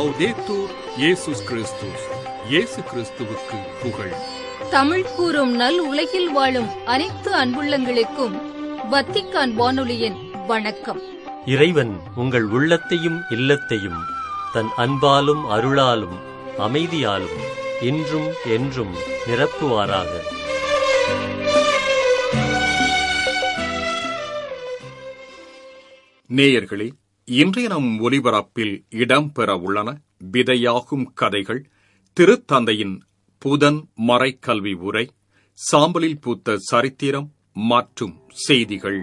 லவ்தேத்தூர் இயேசுஸ் கிறிஸ்துஸ் இயேசு கிறிஸ்துவுக்கு புகழ் தமிழ் கூறும் நல் உலகில் வாழும் அனைத்து அன்புள்ளங்களுக்கும் வத்திக்கான் வானொலியின் வணக்கம் இறைவன் உங்கள் உள்ளத்தையும் இல்லத்தையும் தன் அன்பாலும் அருளாலும் அமைதியாலும் இன்றும் என்றும் நிரப்புவாராக நேயர்களே இன்றைய நம் ஒலிபரப்பில் இடம்பெற உள்ளன விதையாகும் கதைகள் திருத்தந்தையின் புதன் மறைக்கல்வி உரை சாம்பலில் பூத்த சரித்திரம் மற்றும் செய்திகள்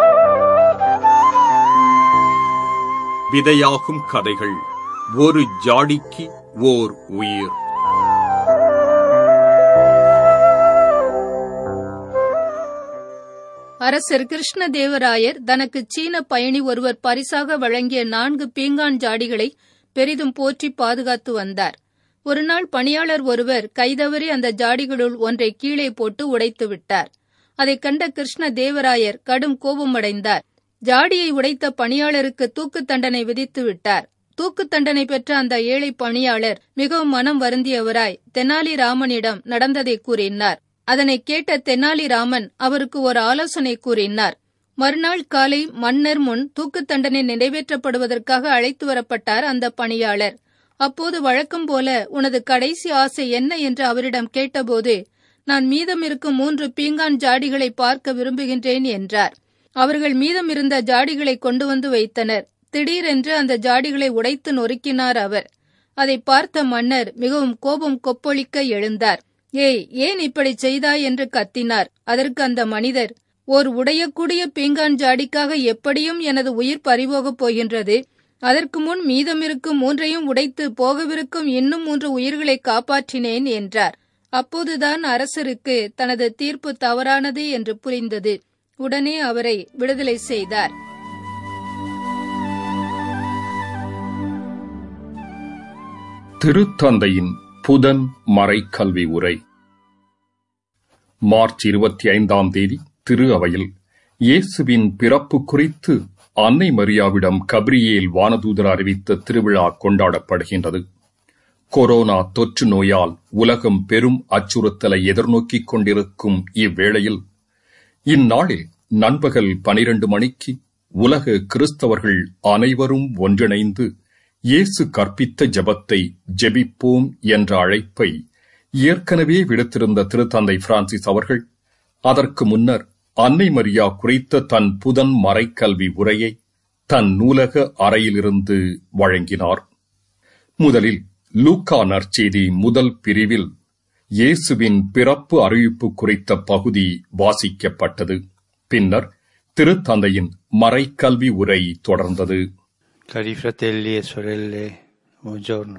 விதையாகும் கதைகள் ஒரு ஜாடிக்கு ஓர் உயிர் அரசர் கிருஷ்ணதேவராயர் தனக்கு சீன பயணி ஒருவர் பரிசாக வழங்கிய நான்கு பீங்கான் ஜாடிகளை பெரிதும் போற்றி பாதுகாத்து வந்தார் ஒருநாள் பணியாளர் ஒருவர் கைதவறி அந்த ஜாடிகளுள் ஒன்றை கீழே போட்டு உடைத்து விட்டார் அதைக் கண்ட கிருஷ்ண தேவராயர் கடும் கோபமடைந்தார் ஜாடியை உடைத்த பணியாளருக்கு தூக்கு தண்டனை விதித்து விட்டார் தூக்கு தண்டனை பெற்ற அந்த ஏழை பணியாளர் மிகவும் மனம் வருந்தியவராய் தெனாலிராமனிடம் நடந்ததை கூறினார் அதனை கேட்ட தெனாலிராமன் அவருக்கு ஒரு ஆலோசனை கூறினார் மறுநாள் காலை மன்னர் முன் தூக்கு தண்டனை நிறைவேற்றப்படுவதற்காக அழைத்து வரப்பட்டார் அந்த பணியாளர் அப்போது வழக்கம் போல உனது கடைசி ஆசை என்ன என்று அவரிடம் கேட்டபோது நான் மீதம் இருக்கும் மூன்று பீங்கான் ஜாடிகளை பார்க்க விரும்புகின்றேன் என்றார் அவர்கள் மீதம் இருந்த ஜாடிகளை கொண்டு வந்து வைத்தனர் திடீரென்று அந்த ஜாடிகளை உடைத்து நொறுக்கினார் அவர் அதை பார்த்த மன்னர் மிகவும் கோபம் கொப்பொழிக்க எழுந்தார் ஏய் ஏன் இப்படி செய்தாய் என்று கத்தினார் அதற்கு அந்த மனிதர் ஓர் உடையக்கூடிய பீங்கான் ஜாடிக்காக எப்படியும் எனது உயிர் பறிபோகப் போகின்றது அதற்கு முன் மீதமிருக்கும் மூன்றையும் உடைத்து போகவிருக்கும் இன்னும் மூன்று உயிர்களை காப்பாற்றினேன் என்றார் அப்போதுதான் அரசருக்கு தனது தீர்ப்பு தவறானது என்று புரிந்தது உடனே அவரை விடுதலை செய்தார் திருத்தந்தையின் புதன் மறைக்கல்வி உரை மார்ச் இருபத்தி ஐந்தாம் தேதி திரு அவையில் இயேசுவின் பிறப்பு குறித்து அன்னை மரியாவிடம் கப்ரியேல் வானதூதர் அறிவித்த திருவிழா கொண்டாடப்படுகின்றது கொரோனா தொற்று நோயால் உலகம் பெரும் அச்சுறுத்தலை எதிர்நோக்கிக் கொண்டிருக்கும் இவ்வேளையில் இந்நாளில் நண்பகல் பனிரண்டு மணிக்கு உலக கிறிஸ்தவர்கள் அனைவரும் ஒன்றிணைந்து இயேசு கற்பித்த ஜெபத்தை ஜெபிப்போம் என்ற அழைப்பை ஏற்கனவே விடுத்திருந்த திருத்தந்தை பிரான்சிஸ் அவர்கள் அதற்கு முன்னர் அன்னை மரியா குறித்த தன் புதன் மறைக்கல்வி உரையை தன் நூலக அறையிலிருந்து வழங்கினார் முதலில் லூக்கா நற்செய்தி முதல் பிரிவில் இயேசுவின் பிறப்பு அறிவிப்பு குறித்த பகுதி வாசிக்கப்பட்டது பின்னர் திருத்தந்தையின் மறைக்கல்வி உரை தொடர்ந்தது Cari fratelli e sorelle, buongiorno.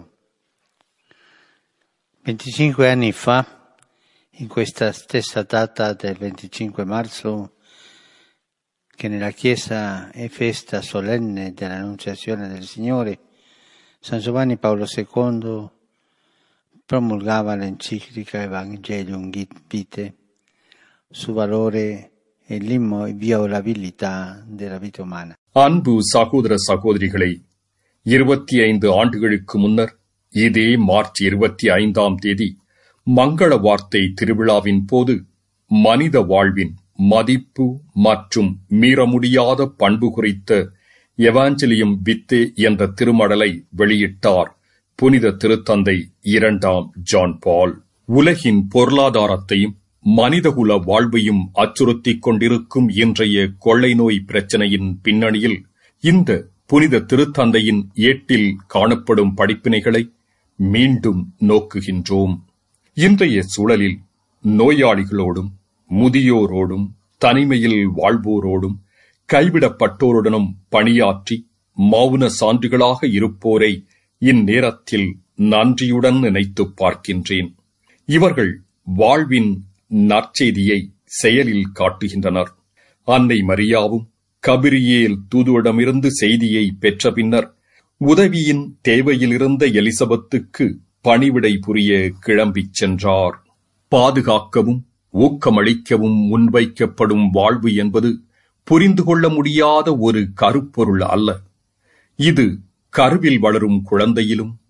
25 anni fa, in questa stessa data del 25 marzo, che nella Chiesa è festa solenne dell'Annunciazione del Signore, San Giovanni Paolo II promulgava l'enciclica Evangelium Vitae sul valore e l'inviolabilità della vita umana. அன்பு சகோதர சகோதரிகளை இருபத்தி ஐந்து ஆண்டுகளுக்கு முன்னர் இதே March இருபத்தி ஐந்தாம் தேதி மங்கள வார்த்தை திருவிழாவின் போது மனித வாழ்வின் மதிப்பு மற்றும் மீற முடியாத பண்பு குறித்த எவாஞ்சலியம் வித்தே என்ற திருமடலை வெளியிட்டார் புனித திருத்தந்தை இரண்டாம் ஜான் பால் உலகின் பொருளாதாரத்தையும் மனிதகுல வாழ்வையும் அச்சுறுத்திக் கொண்டிருக்கும் இன்றைய கொள்ளை நோய் பிரச்சனையின் பின்னணியில் இந்த புனித திருத்தந்தையின் ஏட்டில் காணப்படும் படிப்பினைகளை மீண்டும் நோக்குகின்றோம் இன்றைய சூழலில் நோயாளிகளோடும் முதியோரோடும் தனிமையில் வாழ்வோரோடும் கைவிடப்பட்டோருடனும் பணியாற்றி மௌன சான்றுகளாக இருப்போரை இந்நேரத்தில் நன்றியுடன் நினைத்துப் பார்க்கின்றேன் இவர்கள் வாழ்வின் நற்செய்தியை செயலில் காட்டுகின்றனர் அன்னை மரியாவும் கபிரியேல் தூதுவிடமிருந்து செய்தியை பெற்ற பின்னர் உதவியின் தேவையிலிருந்த எலிசபெத்துக்கு பணிவிடை புரிய கிளம்பிச் சென்றார் பாதுகாக்கவும் ஊக்கமளிக்கவும் முன்வைக்கப்படும் வாழ்வு என்பது புரிந்து கொள்ள முடியாத ஒரு கருப்பொருள் அல்ல இது கருவில் வளரும் குழந்தையிலும்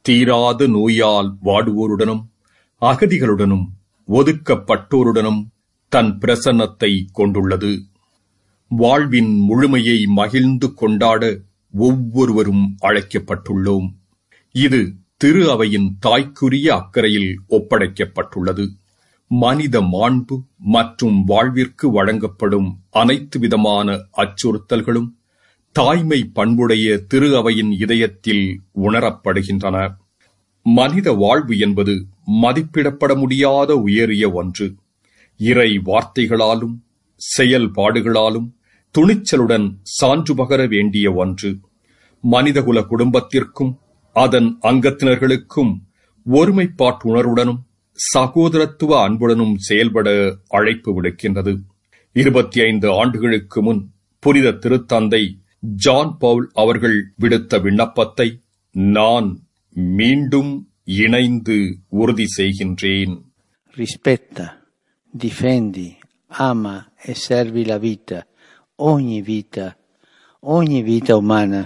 தீராத நோயால் வாடுவோருடனும் அகதிகளுடனும் ஒதுக்கப்பட்டோருடனும் தன் பிரசன்னத்தை கொண்டுள்ளது வாழ்வின் முழுமையை மகிழ்ந்து கொண்டாட ஒவ்வொருவரும் அழைக்கப்பட்டுள்ளோம் இது திரு அவையின் தாய்க்குரிய அக்கறையில் ஒப்படைக்கப்பட்டுள்ளது மனித மாண்பு மற்றும் வாழ்விற்கு வழங்கப்படும் அனைத்து விதமான அச்சுறுத்தல்களும் தாய்மை பண்புடைய திரு அவையின் இதயத்தில் உணரப்படுகின்றன மனித வாழ்வு என்பது மதிப்பிடப்பட முடியாத உயரிய ஒன்று இறை வார்த்தைகளாலும் செயல்பாடுகளாலும் துணிச்சலுடன் சான்று பகர வேண்டிய ஒன்று மனிதகுல குடும்பத்திற்கும் அதன் அங்கத்தினர்களுக்கும் ஒருமைப்பாட்டுணர்வுடனும் சகோதரத்துவ அன்புடனும் செயல்பட அழைப்பு விடுக்கின்றது இருபத்தி ஐந்து ஆண்டுகளுக்கு முன் புனித திருத்தந்தை ஜான் பவுல் அவர்கள் விடுத்த விண்ணப்பத்தை நான் மீண்டும் இணைந்து உறுதி செய்கின்றேன் Rispetta, difendi, ama e servi la vita, ogni vita, ogni vita umana.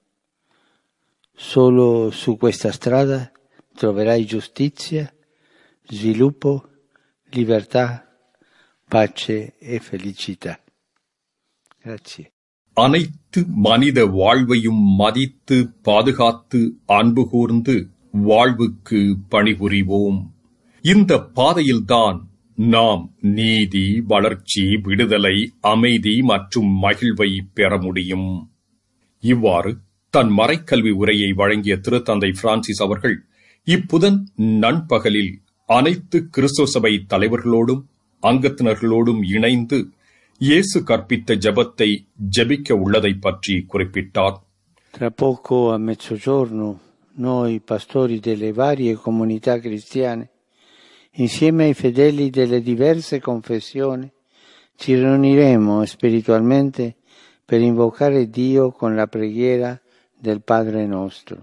Solo su questa strada troverai giustizia, sviluppo, libertà, pace e felicità. Grazie. அனைத்து மனித வாழ்வையும் மதித்து பாதுகாத்து அன்பு கூர்ந்து வாழ்வுக்கு பணிபுரிவோம் இந்த பாதையில்தான் நாம் நீதி வளர்ச்சி விடுதலை அமைதி மற்றும் மகிழ்வை பெற முடியும் இவ்வாறு தன் மறைக்கல்வி உரையை வழங்கிய திருத்தந்தை பிரான்சிஸ் அவர்கள் இப்புதன் நண்பகலில் அனைத்து கிறிஸ்துவ சபை தலைவர்களோடும் அங்கத்தினர்களோடும் இணைந்து இயேசு கற்பித்த ஜெபத்தை ஜெபிக்க உள்ளதை பற்றி குறிப்பிட்டார் Tra poco a mezzogiorno noi pastori delle varie comunità cristiane, insieme ai fedeli delle diverse confessioni, ci riuniremo spiritualmente per invocare Dio con la preghiera del Padre nostro.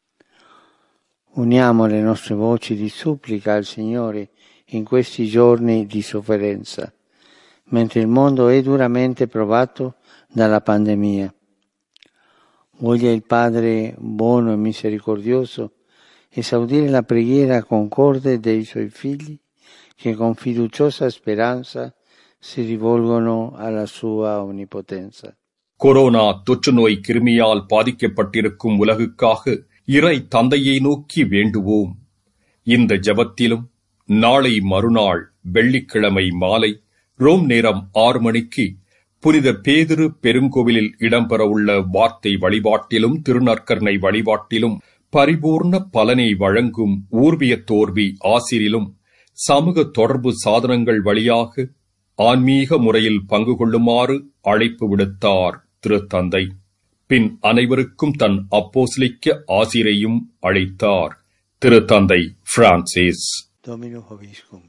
Uniamo le nostre voci di supplica al Signore in questi giorni di sofferenza, mentre il mondo è duramente provato dalla pandemia. Voglia il Padre buono e misericordioso esaudire la preghiera concorde dei suoi figli che con fiduciosa speranza si rivolgono alla sua onnipotenza. Corona தொற்று நோய் கிருமியால் பாதிக்கப்பட்டிருக்கும் உலகுக்காக இறை தந்தையை நோக்கி வேண்டுவோம் இந்த ஜெபத்திலும் நாளை மறுநாள் வெள்ளிக்கிழமை மாலை ரோம் நேரம் ஆறு மணிக்கு புனித பேதிரு பெருங்கோவிலில் இடம்பெறவுள்ள வார்த்தை வழிபாட்டிலும் திருநற்கர்ணை வழிபாட்டிலும் பரிபூர்ண பலனை வழங்கும் ஊர்விய தோர்வி ஆசிரிலும் சமூக தொடர்பு சாதனங்கள் வழியாக ஆன்மீக முறையில் பங்கு கொள்ளுமாறு அழைப்பு விடுத்தார் திருத்தந்தை பின் அனைவருக்கும் தன் அப்போஸ்லிக்க ஆசிரையும் அழைத்தார் திருத்தந்தை Francis Domino Hoviscum.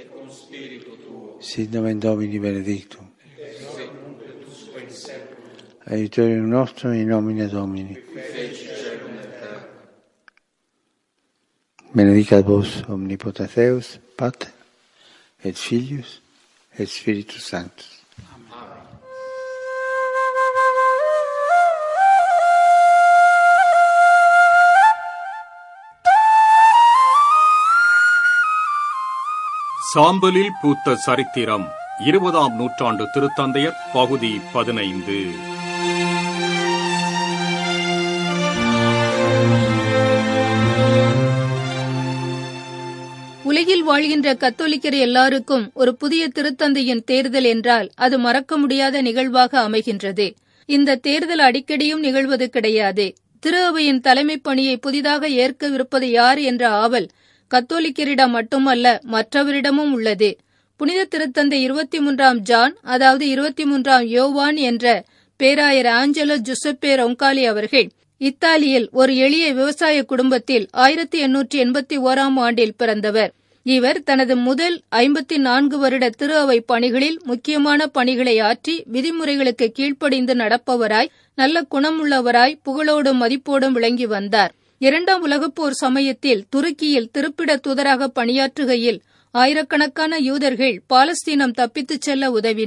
Sit nomen Domini benedictum. Aiutorium nostrum in nomine Domini. Benedicat vos omnipotens Deus, Pater, et Filius, et Spiritus Sanctus. சாம்பலில் பூத்த சரித்திரம் இருபதாம் நூற்றாண்டு திருத்தந்தையர் பகுதி பதினைந்து உலகில் வாழ்கின்ற கத்தோலிக்கர் எல்லாருக்கும் ஒரு புதிய திருத்தந்தையின் தேர்தல் என்றால் அது மறக்க முடியாத நிகழ்வாக அமைகின்றது இந்த தேர்தல் அடிக்கடியும் நிகழ்வது கிடையாது திரு அவையின் தலைமைப் பணியை புதிதாக ஏற்கவிருப்பது யார் என்ற ஆவல் கத்தோலிக்கரிடம் மட்டுமல்ல மற்றவரிடமும் உள்ளது புனித திருத்தந்தை இருபத்தி மூன்றாம் ஜான் அதாவது இருபத்தி மூன்றாம் யோவான் என்ற பேராயர் ஆஞ்சலோ ஜுசப்பே ரொங்காலி அவர்கள் இத்தாலியில் ஒரு எளிய விவசாய குடும்பத்தில் ஆயிரத்தி எண்ணூற்றி எண்பத்தி ஓராம் ஆண்டில் பிறந்தவர் இவர் தனது முதல் ஐம்பத்தி நான்கு வருட திரு அவை பணிகளில் முக்கியமான பணிகளை ஆற்றி விதிமுறைகளுக்கு கீழ்ப்படிந்து நடப்பவராய் நல்ல குணமுள்ளவராய் புகழோடும் மதிப்போடும் விளங்கி வந்தார் இரண்டாம் உலகப் போர் சமயத்தில் துருக்கியில் திருப்பிட தூதராக பணியாற்றுகையில் ஆயிரக்கணக்கான யூதர்கள் பாலஸ்தீனம் தப்பித்துச் செல்ல உதவினார்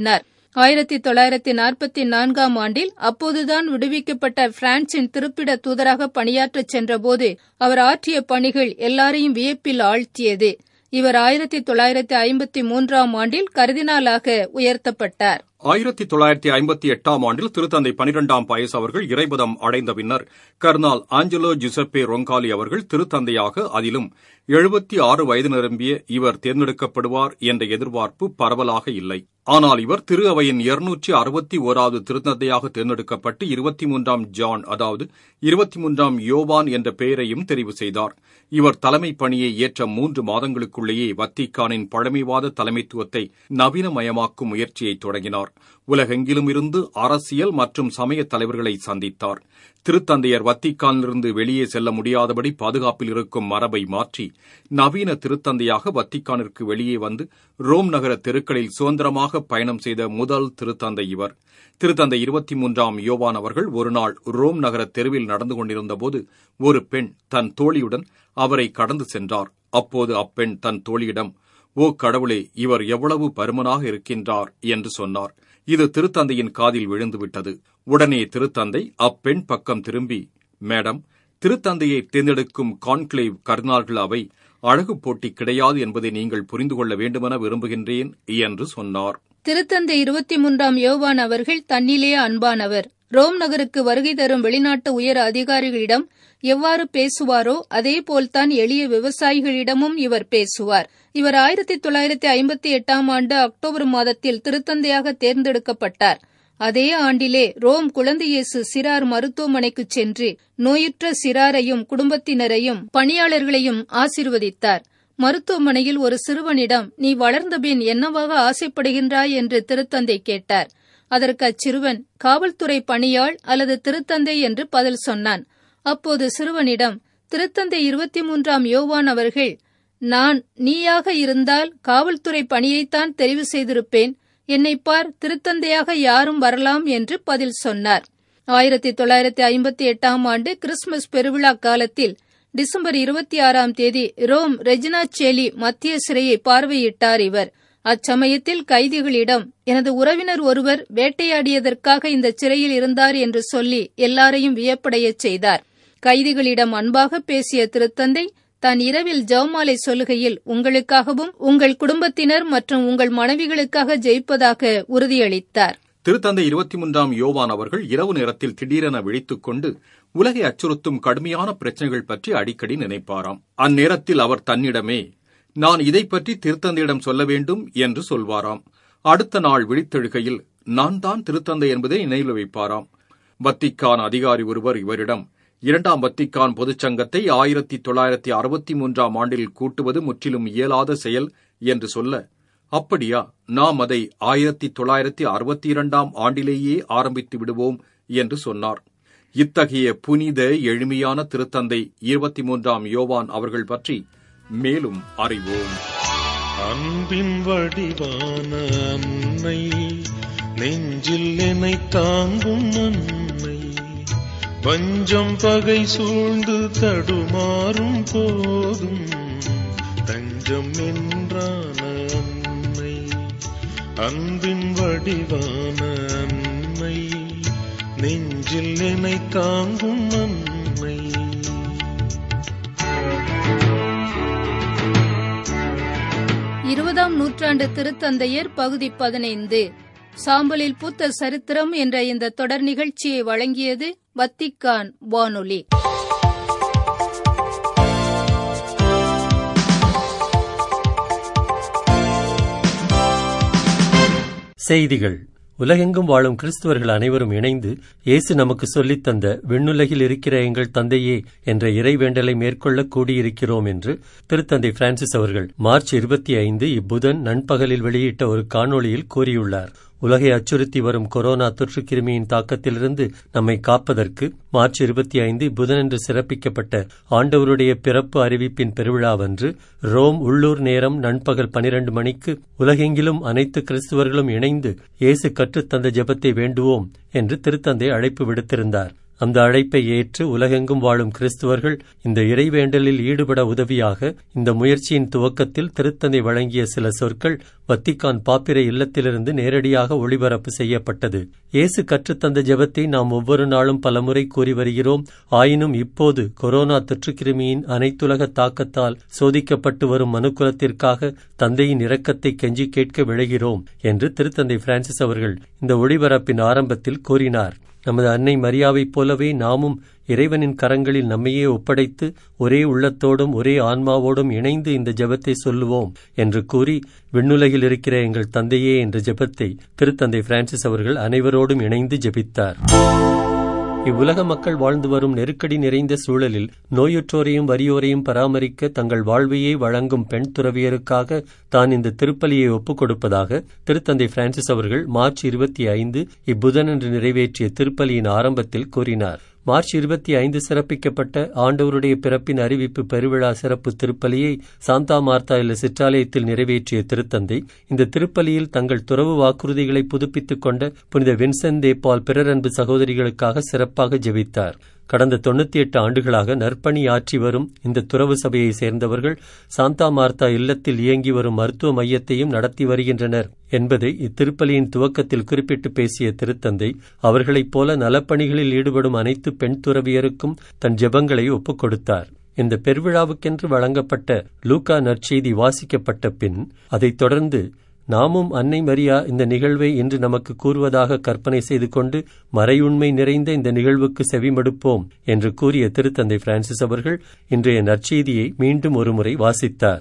ஆயிரத்தி தொள்ளாயிரத்தி நாற்பத்தி நான்காம் ஆண்டில் அப்போதுதான் விடுவிக்கப்பட்ட பிரான்சின் திருப்பிட தூதராக பணியாற்றச் சென்றபோது அவர் ஆற்றிய பணிகள் எல்லாரையும் வியப்பில் ஆழ்த்தியது இவர் ஆயிரத்தி தொள்ளாயிரத்தி ஐம்பத்தி மூன்றாம் ஆண்டில் கருதினாலாக உயர்த்தப்பட்டார் ஆயிரத்தி தொள்ளாயிரத்தி ஐம்பத்தி எட்டாம் ஆண்டில் திருத்தந்தை பனிரெண்டாம் பயஸ் அவர்கள் இறைபதம் அடைந்த பின்னர் கர்னால் ஆஞ்சலோ ஜுசப்பே ரொங்காலி அவர்கள் திருத்தந்தையாக அதிலும் எழுபத்தி ஆறு வயது நிரம்பிய இவர் தேர்ந்தெடுக்கப்படுவார் என்ற எதிர்பார்ப்பு பரவலாக இல்லை ஆனால் இவர் திரு அவையின் இருநூற்றி அறுபத்தி ஓராவது திருத்தந்தையாக தேர்ந்தெடுக்கப்பட்டு இருபத்தி மூன்றாம் ஜான் அதாவது இருபத்தி மூன்றாம் யோவான் என்ற பெயரையும் தெரிவு செய்தார் இவர் தலைமை பணியை ஏற்ற மூன்று மாதங்களுக்குள்ளேயே வத்திக்கானின் பழமைவாத தலைமைத்துவத்தை நவீனமயமாக்கும் முயற்சியை தொடங்கினார் உலகெங்கிலும் இருந்து அரசியல் மற்றும் சமய தலைவர்களை சந்தித்தார் திருத்தந்தையர் வத்திக்கானிலிருந்து வெளியே செல்ல முடியாதபடி பாதுகாப்பில் இருக்கும் மரபை மாற்றி நவீன திருத்தந்தையாக வத்திக்கானிற்கு வெளியே வந்து ரோம் நகர தெருக்களில் சுதந்திரமாக பயணம் செய்த முதல் திருத்தந்தை இவர் திருத்தந்தை இருபத்தி மூன்றாம் யோவான் அவர்கள் ஒருநாள் ரோம் நகர தெருவில் நடந்து கொண்டிருந்தபோது ஒரு பெண் தன் தோழியுடன் அவரை கடந்து சென்றார் அப்போது அப்பெண் தன் தோழியிடம் ஓ கடவுளே இவர் எவ்வளவு பருமனாக இருக்கின்றார் என்று சொன்னார் இது திருத்தந்தையின் காதில் விழுந்துவிட்டது உடனே திருத்தந்தை அப்பெண் பக்கம் திரும்பி மேடம் திருத்தந்தையை தேர்ந்தெடுக்கும் கான்க்ளேவ் கர்னால்கள் அவை அழகு போட்டி கிடையாது என்பதை நீங்கள் புரிந்து கொள்ள வேண்டுமென விரும்புகின்றேன் என்று சொன்னார் திருத்தந்தை இருபத்தி மூன்றாம் யோவான் அவர்கள் தன்னிலே அன்பானவர் ரோம் நகருக்கு வருகை தரும் வெளிநாட்டு உயர் அதிகாரிகளிடம் எவ்வாறு பேசுவாரோ அதேபோல்தான் எளிய விவசாயிகளிடமும் இவர் பேசுவார் இவர் ஆயிரத்தி தொள்ளாயிரத்தி ஐம்பத்தி எட்டாம் ஆண்டு அக்டோபர் மாதத்தில் திருத்தந்தையாக தேர்ந்தெடுக்கப்பட்டார் அதே ஆண்டிலே ரோம் குழந்தை இயேசு சிறார் மருத்துவமனைக்கு சென்று நோயுற்ற சிறாரையும் குடும்பத்தினரையும் பணியாளர்களையும் ஆசிர்வதித்தார் மருத்துவமனையில் ஒரு சிறுவனிடம் நீ வளர்ந்தபின் என்னவாக ஆசைப்படுகின்றாய் என்று திருத்தந்தை கேட்டார் அதற்கு அச்சிறுவன் காவல்துறை பணியாள் அல்லது திருத்தந்தை என்று பதில் சொன்னான் அப்போது சிறுவனிடம் திருத்தந்தை இருபத்தி மூன்றாம் யோவான் அவர்கள் நான் நீயாக இருந்தால் காவல்துறை பணியைத்தான் தெரிவு செய்திருப்பேன் என்னை பார் திருத்தந்தையாக யாரும் வரலாம் என்று பதில் சொன்னார் ஆயிரத்தி தொள்ளாயிரத்தி ஐம்பத்தி எட்டாம் ஆண்டு கிறிஸ்துமஸ் பெருவிழா காலத்தில் டிசம்பர் இருபத்தி ஆறாம் தேதி ரோம் ரெஜினா சேலி மத்திய சிறையை பார்வையிட்டார் இவர் அச்சமயத்தில் கைதிகளிடம் எனது உறவினர் ஒருவர் வேட்டையாடியதற்காக இந்த சிறையில் இருந்தார் என்று சொல்லி எல்லாரையும் வியப்படையச் செய்தார் கைதிகளிடம் அன்பாக பேசிய திருத்தந்தை தான் இரவில் ஜவுமாலை சொல்லுகையில் உங்களுக்காகவும் உங்கள் குடும்பத்தினர் மற்றும் உங்கள் மனைவிகளுக்காக ஜெயிப்பதாக உறுதியளித்தார் திருத்தந்தை இருபத்தி மூன்றாம் யோவான் அவர்கள் இரவு நேரத்தில் திடீரென விழித்துக் கொண்டு உலகை அச்சுறுத்தும் கடுமையான பிரச்சனைகள் பற்றி அடிக்கடி நினைப்பாராம் அந்நேரத்தில் அவர் தன்னிடமே நான் இதை பற்றி திருத்தந்தையிடம் சொல்ல வேண்டும் என்று சொல்வாராம் அடுத்த நாள் விழித்தெழுகையில் நான் தான் திருத்தந்தை என்பதை நினைவில் வைப்பாராம் வத்திக்கான் அதிகாரி ஒருவர் இவரிடம் இரண்டாம் வத்திக்கான் பொதுச்சங்கத்தை ஆயிரத்தி தொள்ளாயிரத்தி அறுபத்தி மூன்றாம் ஆண்டில் கூட்டுவது முற்றிலும் இயலாத செயல் என்று சொல்ல அப்படியா நாம் அதை ஆயிரத்தி தொள்ளாயிரத்தி அறுபத்தி இரண்டாம் ஆண்டிலேயே ஆரம்பித்து விடுவோம் என்று சொன்னார் இத்தகைய புனித எளிமையான திருத்தந்தை இருபத்தி மூன்றாம் யோவான் அவர்கள் பற்றி மேலும் அறிவோம் அன்பின் வடிவான அன்னை நெஞ்சில் என்னை தாங்கும் அன்னை பஞ்சம் பகை சூழ்ந்து தடுமாறும் போதும் தஞ்சம் நின்றான அன்னை அன்பின் வடிவான அன்னை நெஞ்சில் என்னை தாங்கும் அன்னை இருபதாம் நூற்றாண்டு திருத்தந்தையர் பகுதி பதினைந்து சாம்பலில் பூத்த சரித்திரம் என்ற இந்த தொடர் நிகழ்ச்சியை வழங்கியது வத்திக்கான் வானொலி செய்திகள் உலகெங்கும் வாழும் கிறிஸ்துவர்கள் அனைவரும் இணைந்து இயேசு நமக்கு சொல்லித் தந்த விண்ணுலகில் இருக்கிற எங்கள் தந்தையே என்ற இறைவேண்டலை மேற்கொள்ள கூடியிருக்கிறோம் என்று திருத்தந்தை பிரான்சிஸ் அவர்கள் மார்ச் இருபத்தி ஐந்து இப்புதன் நண்பகலில் வெளியிட்ட ஒரு காணொளியில் கூறியுள்ளார் உலகை அச்சுறுத்தி வரும் கொரோனா தொற்று கிருமியின் தாக்கத்திலிருந்து நம்மை காப்பதற்கு மார்ச் இருபத்தி ஐந்து புதனன்று சிறப்பிக்கப்பட்ட ஆண்டவருடைய பிறப்பு அறிவிப்பின் பெருவிழாவன்று ரோம் உள்ளூர் நேரம் நண்பகல் பனிரண்டு மணிக்கு உலகெங்கிலும் அனைத்து கிறிஸ்துவர்களும் இணைந்து இயேசு கற்றுத்தந்த ஜெபத்தை வேண்டுவோம் என்று திருத்தந்தை அழைப்பு விடுத்திருந்தார் அந்த அழைப்பை ஏற்று உலகெங்கும் வாழும் கிறிஸ்துவர்கள் இந்த இறைவேண்டலில் ஈடுபட உதவியாக இந்த முயற்சியின் துவக்கத்தில் திருத்தந்தை வழங்கிய சில சொற்கள் வத்திக்கான் பாப்பிர இல்லத்திலிருந்து நேரடியாக ஒளிபரப்பு செய்யப்பட்டது இயேசு கற்றுத்தந்த ஜெபத்தை நாம் ஒவ்வொரு நாளும் பலமுறை கூறி வருகிறோம் ஆயினும் இப்போது கொரோனா தொற்றுக்கிருமியின் அனைத்துலக தாக்கத்தால் சோதிக்கப்பட்டு வரும் மனுக்குலத்திற்காக தந்தையின் இரக்கத்தை கெஞ்சி கேட்க விழைகிறோம் என்று திருத்தந்தை பிரான்சிஸ் அவர்கள் இந்த ஒளிபரப்பின் ஆரம்பத்தில் கூறினார் நமது அன்னை மரியாவைப் போலவே நாமும் இறைவனின் கரங்களில் நம்மையே ஒப்படைத்து ஒரே உள்ளத்தோடும் ஒரே ஆன்மாவோடும் இணைந்து இந்த ஜெபத்தை சொல்லுவோம் என்று கூறி விண்ணுலகில் இருக்கிற எங்கள் தந்தையே என்ற ஜெபத்தை திருத்தந்தை பிரான்சிஸ் அவர்கள் அனைவரோடும் இணைந்து ஜெபித்தார் இவ்வுலக மக்கள் வாழ்ந்து வரும் நெருக்கடி நிறைந்த சூழலில் நோயுற்றோரையும் வறியோரையும் பராமரிக்க தங்கள் வாழ்வையே வழங்கும் பெண் துறவியருக்காக தான் இந்த திருப்பலியை ஒப்புக் கொடுப்பதாக திருத்தந்தை பிரான்சிஸ் அவர்கள் மார்ச் இருபத்தி ஐந்து இப்புதனன்று நிறைவேற்றிய திருப்பலியின் ஆரம்பத்தில் கூறினார் மார்ச் இருபத்தி ஐந்து சிறப்பிக்கப்பட்ட ஆண்டவருடைய பிறப்பின் அறிவிப்பு பெருவிழா சிறப்பு திருப்பலியை சாந்தா மார்த்தா இல்ல சிற்றாலயத்தில் நிறைவேற்றிய திருத்தந்தை இந்த திருப்பலியில் தங்கள் துறவு வாக்குறுதிகளை புதுப்பித்துக் கொண்ட புனித வின்சென்ட் தேப்பால் பிறரன்பு சகோதரிகளுக்காக சிறப்பாக ஜெபித்தார் கடந்த தொண்ணூத்தி எட்டு ஆண்டுகளாக நற்பணி ஆற்றி வரும் இந்த துறவு சபையை சேர்ந்தவர்கள் சாந்தா மார்த்தா இல்லத்தில் இயங்கி வரும் மருத்துவ மையத்தையும் நடத்தி வருகின்றனர் என்பதை இத்திருப்பலியின் துவக்கத்தில் குறிப்பிட்டு பேசிய திருத்தந்தை அவர்களைப் போல நலப்பணிகளில் ஈடுபடும் அனைத்து பெண் துறவியருக்கும் தன் ஜெபங்களை ஒப்புக் கொடுத்தார் இந்த பெருவிழாவுக்கென்று வழங்கப்பட்ட லூக்கா நற்செய்தி வாசிக்கப்பட்ட பின் அதைத் தொடர்ந்து நாமும் அன்னை மரியா இந்த நிகழ்வை இன்று நமக்கு கூறுவதாக கற்பனை செய்து கொண்டு மறையுண்மை நிறைந்த இந்த நிகழ்வுக்கு செவிமடுப்போம் என்று கூறிய திருத்தந்தை பிரான்சிஸ் அவர்கள் இன்றைய நற்செய்தியை மீண்டும் ஒருமுறை வாசித்தார்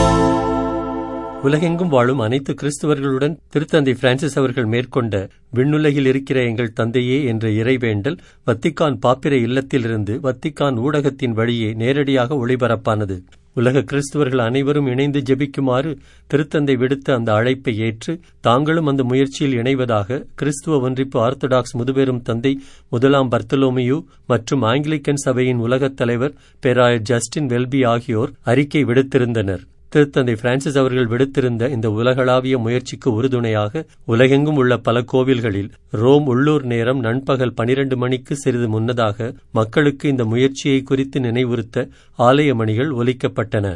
உலகெங்கும் வாழும் அனைத்து கிறிஸ்தவர்களுடன் திருத்தந்தை பிரான்சிஸ் அவர்கள் மேற்கொண்ட விண்ணுலகில் இருக்கிற எங்கள் தந்தையே என்ற இறைவேண்டல் வத்திக்கான் பாப்பிர இல்லத்திலிருந்து வத்திக்கான் ஊடகத்தின் வழியே நேரடியாக ஒளிபரப்பானது உலக கிறிஸ்துவர்கள் அனைவரும் இணைந்து ஜெபிக்குமாறு திருத்தந்தை விடுத்த அந்த அழைப்பை ஏற்று தாங்களும் அந்த முயற்சியில் இணைவதாக கிறிஸ்துவ ஒன்றிப்பு ஆர்த்தடாக்ஸ் முதுபெரும் தந்தை முதலாம் பர்த்தலோமியு மற்றும் ஆங்கிலிக்கன் சபையின் உலகத் தலைவர் பேராயர் ஜஸ்டின் வெல்பி ஆகியோர் அறிக்கை விடுத்திருந்தனர் திருத்தந்தை பிரான்சிஸ் அவர்கள் விடுத்திருந்த இந்த உலகளாவிய முயற்சிக்கு உறுதுணையாக உலகெங்கும் உள்ள பல கோவில்களில் ரோம் உள்ளூர் நேரம் நண்பகல் பனிரண்டு மணிக்கு சிறிது முன்னதாக மக்களுக்கு இந்த முயற்சியை குறித்து நினைவுறுத்த ஆலய மணிகள் ஒலிக்கப்பட்டன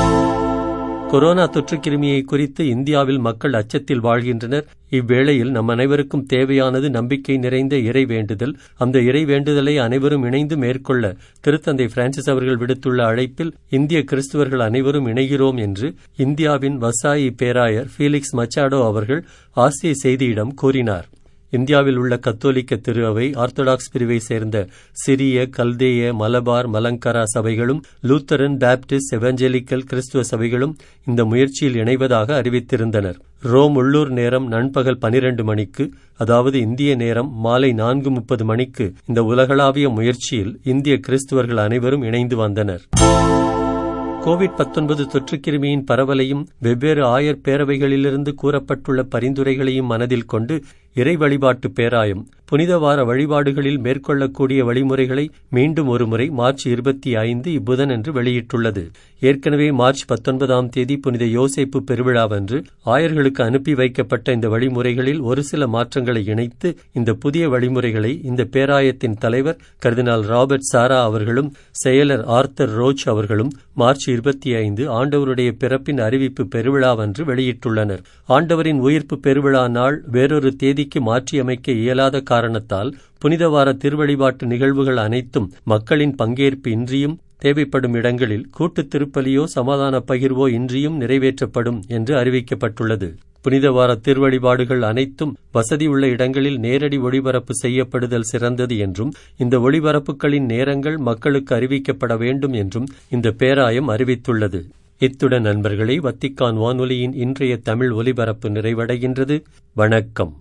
கொரோனா தொற்றுக்கிருமியை குறித்து இந்தியாவில் மக்கள் அச்சத்தில் வாழ்கின்றனர் இவ்வேளையில் நம் அனைவருக்கும் தேவையானது நம்பிக்கை நிறைந்த இறை வேண்டுதல் அந்த இறை வேண்டுதலை அனைவரும் இணைந்து மேற்கொள்ள திருத்தந்தை பிரான்சிஸ் அவர்கள் விடுத்துள்ள அழைப்பில் இந்திய கிறிஸ்துவர்கள் அனைவரும் இணைகிறோம் என்று இந்தியாவின் வசாயி பேராயர் ஃபீலிக்ஸ் மச்சாடோ அவர்கள் ஆசிய செய்தியிடம் கூறினார் இந்தியாவில் உள்ள கத்தோலிக்க திரு அவை ஆர்த்தடாக்ஸ் பிரிவை சேர்ந்த சிரிய கல்தேய மலபார் மலங்கரா சபைகளும் லூத்தரன் பேப்டிஸ்ட் எவஞ்சலிக்கல் கிறிஸ்துவ சபைகளும் இந்த முயற்சியில் இணைவதாக அறிவித்திருந்தனர் ரோம் உள்ளூர் நேரம் நண்பகல் பனிரண்டு மணிக்கு அதாவது இந்திய நேரம் மாலை நான்கு முப்பது மணிக்கு இந்த உலகளாவிய முயற்சியில் இந்திய கிறிஸ்துவர்கள் அனைவரும் இணைந்து வந்தனர் கோவிட் பத்தொன்பது தொற்றுக்கிருமியின் பரவலையும் வெவ்வேறு ஆயர் பேரவைகளிலிருந்து கூறப்பட்டுள்ள பரிந்துரைகளையும் மனதில் கொண்டு இறை வழிபாட்டு பேராயம் புனித வார வழிபாடுகளில் மேற்கொள்ளக்கூடிய வழிமுறைகளை மீண்டும் ஒருமுறை மார்ச் இருபத்தி ஐந்து இப்புதன் என்று வெளியிட்டுள்ளது ஏற்கனவே மார்ச் பத்தொன்பதாம் தேதி புனித யோசேப்பு பெருவிழாவன்று ஆயர்களுக்கு அனுப்பி வைக்கப்பட்ட இந்த வழிமுறைகளில் ஒரு சில மாற்றங்களை இணைத்து இந்த புதிய வழிமுறைகளை இந்த பேராயத்தின் தலைவர் கர்தினால் ராபர்ட் சாரா அவர்களும் செயலர் ஆர்த்தர் ரோச் அவர்களும் மார்ச் இருபத்தி ஐந்து ஆண்டவருடைய பிறப்பின் அறிவிப்பு பெருவிழாவன்று வெளியிட்டுள்ளனர் ஆண்டவரின் உயிர்ப்பு பெருவிழா நாள் வேறொரு தேதிக்கு மாற்றியமைக்க இயலாத காரணத்தால் புனிதவார திருவழிபாட்டு நிகழ்வுகள் அனைத்தும் மக்களின் பங்கேற்பு இன்றியும் தேவைப்படும் இடங்களில் கூட்டு திருப்பலியோ சமாதான பகிர்வோ இன்றியும் நிறைவேற்றப்படும் என்று அறிவிக்கப்பட்டுள்ளது புனிதவார திருவழிபாடுகள் அனைத்தும் வசதி உள்ள இடங்களில் நேரடி ஒளிபரப்பு செய்யப்படுதல் சிறந்தது என்றும் இந்த ஒளிபரப்புகளின் நேரங்கள் மக்களுக்கு அறிவிக்கப்பட வேண்டும் என்றும் இந்த பேராயம் அறிவித்துள்ளது இத்துடன் நண்பர்களே வத்திக்கான் வானொலியின் இன்றைய தமிழ் ஒலிபரப்பு நிறைவடைகின்றது வணக்கம்